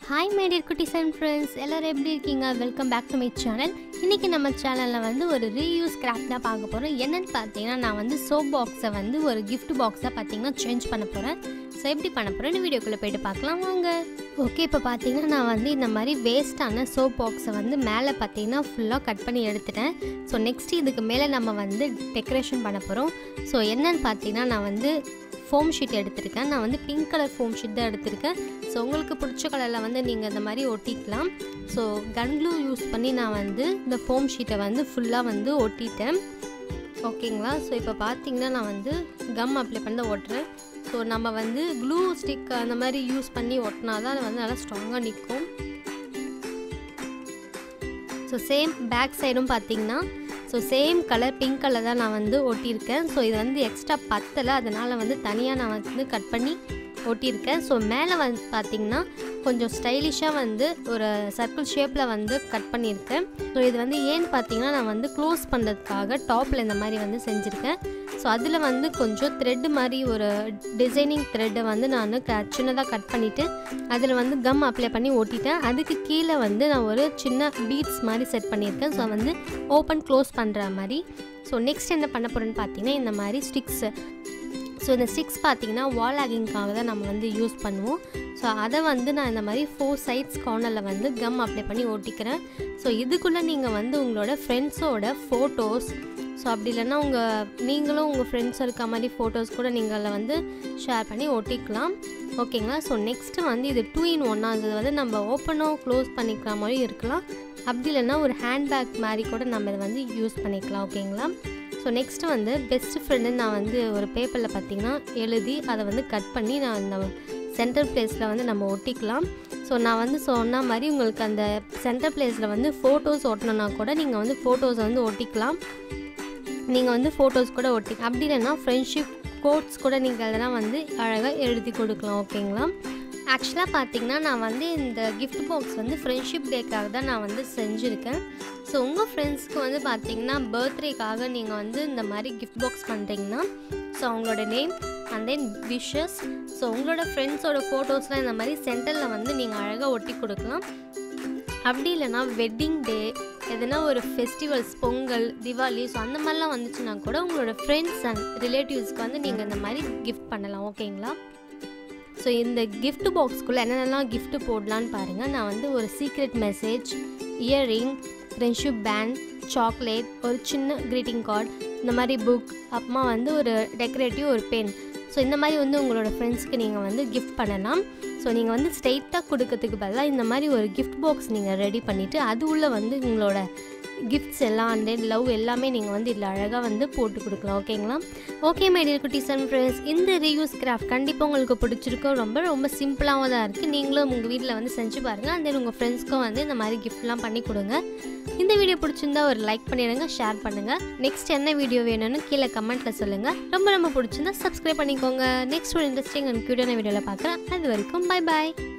hi my dear குட்டிஸ் and friends எல்லோரும் எப்படி இருக்கீங்க welcome back to my channel இன்றைக்கி நம்ம சேனலில் வந்து ஒரு ரீயூஸ் கிராஃப்ட் தான் பார்க்க போகிறோம் என்னென்னு பார்த்தீங்கன்னா நான் வந்து சோப் பாக்ஸை வந்து ஒரு gift பாக்ஸாக பார்த்தீங்கன்னா சேஞ்ச் பண்ண போகிறேன் ஸோ எப்படி பண்ண போகிறேன்னு வீடியோக்குள்ளே போயிட்டு பார்க்கலாம் வாங்க ஓகே இப்போ பார்த்தீங்கன்னா நான் வந்து இந்த மாதிரி வேஸ்ட்டான சோப் பாக்ஸை வந்து மேலே பார்த்தீங்கன்னா ஃபுல்லாக கட் பண்ணி எடுத்துட்டேன் ஸோ நெக்ஸ்ட் இதுக்கு மேலே நம்ம வந்து டெக்கரேஷன் பண்ண போகிறோம் ஸோ என்னன்னு பார்த்தீங்கன்னா நான் வந்து ஃபோம் ஷீட் எடுத்திருக்கேன் நான் வந்து பிங்க் கலர் ஃபோம் ஷீட் தான் எடுத்திருக்கேன் ஸோ உங்களுக்கு பிடிச்ச கலரில் வந்து நீங்கள் இந்த மாதிரி ஒட்டிக்கலாம் ஸோ கன் க்ளூ யூஸ் பண்ணி நான் வந்து இந்த ஃபோம் ஷீட்டை வந்து ஃபுல்லாக வந்து ஒட்டிட்டேன் ஓகேங்களா ஸோ இப்போ பார்த்தீங்கன்னா நான் வந்து கம் அப்ளை பண்ணி தான் ஒட்டுறேன் ஸோ நம்ம வந்து க்ளூ ஸ்டிக் அந்த மாதிரி யூஸ் பண்ணி ஒட்டினா தான் அது வந்து நல்லா ஸ்ட்ராங்காக நிற்கும் ஸோ சேம் பேக் சைடும் பார்த்தீங்கன்னா so same colour pink colour தான் நான் வந்து ஒட்டியிருக்கேன் ஸோ இது வந்து எக்ஸ்ட்ரா பத்தலை அதனால் வந்து தனியாக நான் வந்து கட் பண்ணி ஒட்டியிருக்கேன் ஸோ மேலே வந்து பார்த்திங்கன்னா கொஞ்சம் ஸ்டைலிஷாக வந்து ஒரு சர்க்கிள் ஷேப்பில் வந்து கட் பண்ணியிருக்கேன் ஸோ இது வந்து ஏன்னு பார்த்தீங்கன்னா நான் வந்து க்ளோஸ் பண்ணுறதுக்காக டாப்பில் இந்த மாதிரி வந்து செஞ்சுருக்கேன் ஸோ அதில் வந்து கொஞ்சம் த்ரெட்டு மாதிரி ஒரு டிசைனிங் த்ரெட்டை வந்து நான் க சின்னதாக கட் பண்ணிவிட்டு அதில் வந்து கம் அப்ளை பண்ணி ஒட்டிட்டேன் அதுக்கு கீழே வந்து நான் ஒரு சின்ன பீட்ஸ் மாதிரி செட் பண்ணியிருக்கேன் ஸோ வந்து ஓப்பன் க்ளோஸ் பண்ணுற மாதிரி ஸோ நெக்ஸ்ட் என்ன பண்ண போகிறேன்னு பார்த்தீங்கன்னா இந்த மாதிரி ஸ்டிக்ஸு ஸோ இந்த ஸ்டிக்ஸ் பார்த்தீங்கன்னா வால் ஹேங்கிங்காக தான் நம்ம வந்து யூஸ் பண்ணுவோம் ஸோ அதை வந்து நான் இந்த மாதிரி ஃபோர் சைட்ஸ் கார்னரில் வந்து கம் அப்ளை பண்ணி ஒட்டிக்கிறேன் ஸோ இதுக்குள்ளே நீங்கள் வந்து உங்களோட ஃப்ரெண்ட்ஸோட ஃபோட்டோஸ் ஸோ அப்படி இல்லைன்னா உங்கள் நீங்களும் உங்கள் ஃப்ரெண்ட்ஸ் இருக்க மாதிரி ஃபோட்டோஸ் கூட நீங்கள் அதில் வந்து ஷேர் பண்ணி ஒட்டிக்கலாம் ஓகேங்களா ஸோ நெக்ஸ்ட்டு வந்து இது டூ இன் ஒன்னாக இது வந்து நம்ம ஓப்பனாக க்ளோஸ் பண்ணிக்கிற மாதிரி இருக்கலாம் அப்படி இல்லைன்னா ஒரு ஹேண்ட்பேக் மாதிரி கூட நம்ம இதை வந்து யூஸ் பண்ணிக்கலாம் ஓகேங்களா ஸோ நெக்ஸ்ட்டு வந்து பெஸ்ட் ஃப்ரெண்டு நான் வந்து ஒரு பேப்பரில் பார்த்தீங்கன்னா எழுதி அதை வந்து கட் பண்ணி நான் அந்த சென்டர் பிளேஸில் வந்து நம்ம ஒட்டிக்கலாம் ஸோ நான் வந்து சொன்ன மாதிரி உங்களுக்கு அந்த சென்டர் பிளேஸில் வந்து ஃபோட்டோஸ் ஒட்டணுன்னா கூட நீங்கள் வந்து ஃபோட்டோஸ் வந்து ஒட்டிக்கலாம் நீங்கள் வந்து ஃபோட்டோஸ் கூட ஒட்டி அப்படி இல்லைன்னா ஃப்ரெண்ட்ஷிப் கோட்ஸ் கூட நீங்கள் அதெல்லாம் வந்து அழகாக எழுதி கொடுக்கலாம் ஓகேங்களா ஆக்சுவலாக பார்த்தீங்கன்னா நான் வந்து இந்த gift பாக்ஸ் வந்து ஃப்ரெண்ட்ஷிப் டேக்காக தான் நான் வந்து செஞ்சுருக்கேன் ஸோ உங்கள் ஃப்ரெண்ட்ஸ்க்கு வந்து பார்த்தீங்கன்னா பர்த்டேக்காக நீங்கள் வந்து இந்த மாதிரி gift பாக்ஸ் பண்ணுறீங்கன்னா ஸோ அவங்களோட name and then wishes so உங்களோட ஃப்ரெண்ட்ஸோட ஃபோட்டோஸ்லாம் இந்த மாதிரி சென்டரில் வந்து நீங்கள் அழகாக ஒட்டி கொடுக்கலாம் அப்படி இல்லைன்னா வெட்டிங் டே எதனா ஒரு ஃபெஸ்டிவல்ஸ் பொங்கல் திவாலி ஸோ அந்த மாதிரிலாம் வந்துச்சுன்னா கூட உங்களோட ஃப்ரெண்ட்ஸ் அண்ட் ரிலேட்டிவ்ஸ்க்கு வந்து நீங்கள் இந்த மாதிரி கிஃப்ட் பண்ணலாம் ஓகேங்களா ஸோ இந்த gift பாக்ஸ்க்குள்ளே என்னென்னலாம் gift போடலான்னு பாருங்கள் நான் வந்து ஒரு secret message earring friendship band chocolate ஒரு சின்ன greeting கார்டு இந்த மாதிரி புக் அப்புறமா வந்து ஒரு டெக்கரேட்டிவ் ஒரு பென் ஸோ இந்த மாதிரி வந்து உங்களோட ஃப்ரெண்ட்ஸ்க்கு நீங்கள் வந்து கிஃப்ட் பண்ணலாம் ஸோ நீங்கள் வந்து ஸ்ட்ரெயிட்டாக கொடுக்கறதுக்கு பதிலாக இந்த மாதிரி ஒரு gift பாக்ஸ் நீங்கள் ரெடி பண்ணிவிட்டு அது உள்ளே வந்து உங்களோட கிஃப்ட்ஸ் எல்லாம் அண்ட் தென் லவ் எல்லாமே நீங்கள் வந்து இதில் அழகாக வந்து போட்டு கொடுக்கலாம் ஓகேங்களா ஓகே மை டியர் குட்டீஸ் அண்ட் ஃப்ரெண்ட்ஸ் இந்த ரீயூஸ் கிராஃப்ட் கண்டிப்பாக உங்களுக்கு பிடிச்சிருக்கும் ரொம்ப ரொம்ப சிம்பிளாகவும் தான் இருக்குது நீங்களும் உங்கள் வீட்டில் வந்து செஞ்சு பாருங்கள் அண்ட் தென் உங்கள் ஃப்ரெண்ட்ஸ்க்கும் வந்து இந்த மாதிரி கிஃப்ட்லாம் பண்ணி கொடுங்க இந்த வீடியோ பிடிச்சிருந்தா ஒரு லைக் பண்ணிடுங்க ஷேர் பண்ணுங்கள் நெக்ஸ்ட் என்ன வீடியோ வேணும்னு கீழே கமெண்ட்டில் சொல்லுங்கள் ரொம்ப ரொம்ப பிடிச்சிருந்தா சப்ஸ்கிரைப் பண்ணிக்கோங்க நெக்ஸ்ட் ஒரு இன்ட்ரெஸ்டிங் அண்ட் க்யூட்டான வீடியோவில் பார்க்குறேன் அது வரைக்கும் பை பாய்